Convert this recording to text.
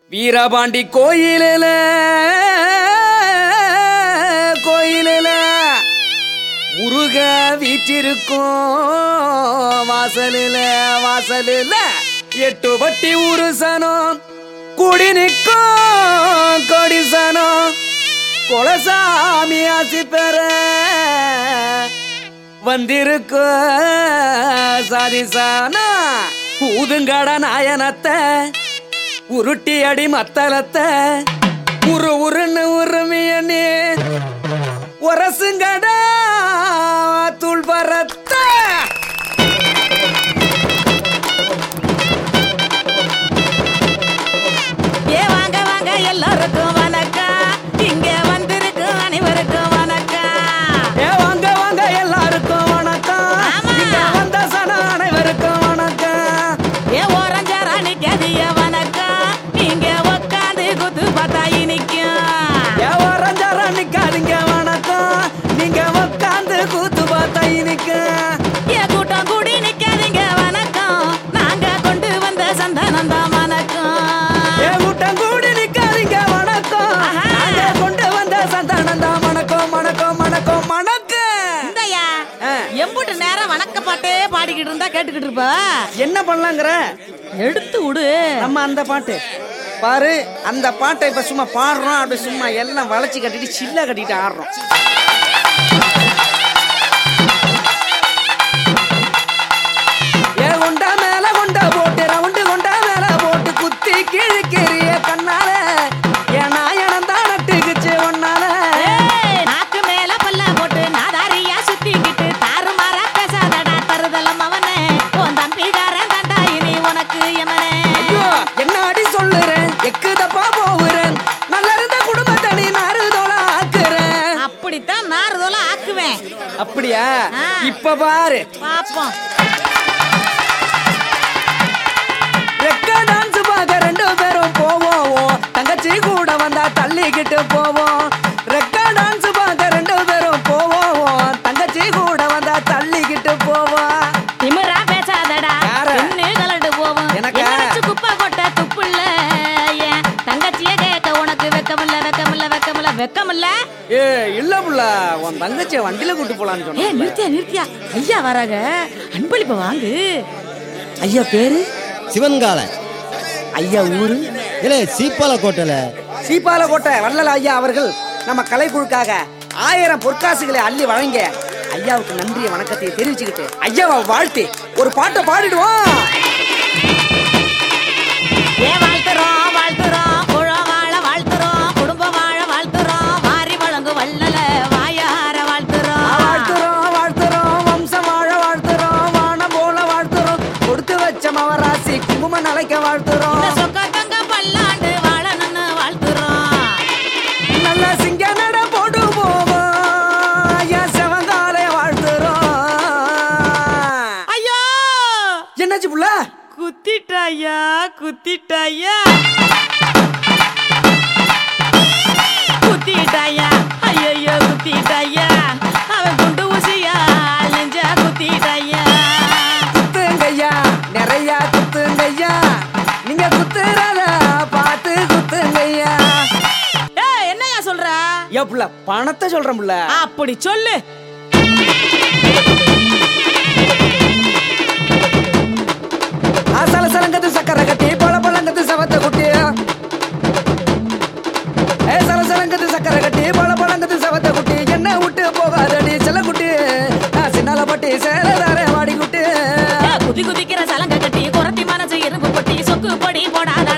வீரபாண்டி கோயிலில கோயிலில முருக வீற்றிருக்கும் வாசலில வாசலில எட்டு பட்டி உருசனம் குடி நிற்கும் கொடிசனம் குலசாமி ஆசி பெற வந்திருக்க சாதிசானா ஊதுங்கட நாயனத்தை உருட்டி அடி மத்தளத்தை உரு உருன்னு உருமியனே உரசுங்கடா தூள் பரத்த ஏ வாங்க வாங்க எல்லாருக்கும் வணக்கம் இங்க வந்திருக்கும் அனைவருக்கும் வணக்கம் ஏ வாங்க வாங்க எல்லாருக்கும் வணக்கம் ஆமா. இங்க வந்த சன அனைவருக்கும் வணக்கம் ஏ ஓரஞ்சாரா நிக்காதிய வணக்கம் நீங்க உக்காந்து குத்து பார்த்தா இனிக்கும் ஏ வரஞ்சார நிக்காதீங்க வணக்கம் நீங்க உட்காந்து கூத்து பார்த்தா இன்னைக்கு ஏ கூட்டம் கூடி நிக்காதீங்க வணக்கம் நாங்க கொண்டு வந்த சந்தானம் தான் வணக்கம் ஏ கூட்டம் கூடி நிக்காதீங்க வணக்கம் ஆஹா. நாங்க கொண்டு வந்த சந்தானம் தான் வணக்கம் வணக்கம் வணக்கம் வணக்கம் இந்தயா ஆ. எம்புட்டு நேரம் வணக்க பாட்டே பாடிக்கிட்டு இருந்தா கேட்டுக்கிட்டு இருப்ப என்ன பண்ணலாங்கிற எடுத்து விடு நம்ம அந்த பாட்டு பாரு அந்த பாட்டை இப்ப சும்மா பாடுறோம் அப்படி சும்மா எல்லாம் வளைச்சு கட்டிட்டு சில்ல கட்டிட்டு ஆடுறோம் ஏ கொண்டா மேல கொண்டா போட்டு ரவுண்டு கொண்டா மேல போட்டு குத்தி கிழிக்கிறிய கண்ணால ஏன்னா எனந்தா நட்டுக்குச்சு ஒன்னால ஏய், நாக்கு மேல பல்ல போட்டு நாதாரியா சுத்திக்கிட்டு தாறுமாறா பேசாதடா தருதலம் அவனே உன் தம்பிக்காரன் தாண்டா இனி உனக்கு எமனே ஐயோ என்ன அடி சொல்லுறேன் எக்கு தப்பா போகுறேன் நல்லா இருந்த குடும்பத்தை நீ நாறுதோல ஆக்குறேன் அப்படித்தான் நாறுதோல ஆக்குவேன் அப்படியா ஆ. இப்ப பாரு பாப்போம் ரெக்க டான்ஸ் பார்க்க ரெண்டு பேரும் போவோம் தங்கச்சி கூட வந்தா தள்ளிக்கிட்டு போவோம் ரெக்க டான்ஸ் பார்க்க ரெண்டு பேரும் போவோம் தங்கச்சி கூட வந்தா தள்ளிக்கிட்டு போவோம் திமிரா பேசாதடா யார? பெண்ணு கலண்டு போவோம் எனக்கா? என்னச்சு குப்பை கொட்ட துப்புள்ள ஏன் தங்கச்சிய கேட்க உனக்கு வெக்கமில்ல வெக்கமில்ல வெக்கமில்ல வெக்கமில்ல ஏ இல்ல புள்ள உன் தங்கச்சியை வண்டியில கூட்டு போலான்னு ஏ சொன்னேன் நிறுத்தியா நிறுத்தியா ஐயா வராங்க அன்பளிப்பை வாங்கு ஐயா பேரு சிவன்கால ஐயா ஊரு இல்ல சீப்பால கோட்டையில சீப்பாலக்கோட்டை வள்ளல் ஐயா அவர்கள் நம்ம கலைக்குழுக்காக ஆயிரம் பொற்காசுகளை அள்ளி வழங்க ஐயாவுக்கு நன்றிய வணக்கத்தை தெரிவிச்சுக்கிட்டு ஐயாவை வாழ்த்தி ஒரு பாட்டை பாடிடுவோம் ஏ வாழ்த்துறோம் வாழ்த்துறோம் குழம் வாழ வாழ்த்துறோம் குடும்பம் வாழ வாழ்த்துறோம் வாரி வழங்கு வள்ளல வாயார வாழ்த்துறோம் வாழ்த்துறோம் வாழ்த்துறோம் வம்சம் வாழ வாழ்த்துறோம் வானம் போல வாழ்த்துறோம் கொடுத்து வச்ச மவராசி குங்கும நலைக்க வாழ்த்துறோம் இந்த சொக்க தங்க பல்லாண்டு வாழணும்னு வாழ்த்துறோம் நல்ல சிங்க நட போட்டு போவோம் ஐயா செவங்காலை வாழ்த்துறோம் ஐயோ என்னாச்சு புள்ள குத்திட்டாயா குத்திட்டாயா குத்திட்டாயா ஐயோ குத்திட்டாயா அவன் குண்டு ஊசியா நெஞ்சா குத்திட்டாயா குத்துங்கய்யா நிறைய குத்துங்கய்யா நீங்க குத்துறத பார்த்து குத்துங்கய்யா ஏய் என்னையா சொல்ற ஏ புள்ள பணத்தை சொல்றேன் புள்ள அப்படி சொல்லு அசல சலங்கத்து சக்கரை கட்டி பல பழங்கத்து சவத்த குட்டி ஏ சல சலங்கத்து சக்கரை கட்டி பல பழங்கத்து சவத்த குட்டி என்ன விட்டு போகாதடி செல்ல குட்டி நான் சின்னால பட்டி சேரதாரே வாடி குட்டி ஏய், குதி குதிக்கிற சலங்க கட்டி குரத்தி மனசு இரும்பு பொட்டி சொக்கு பொடி போடாதடா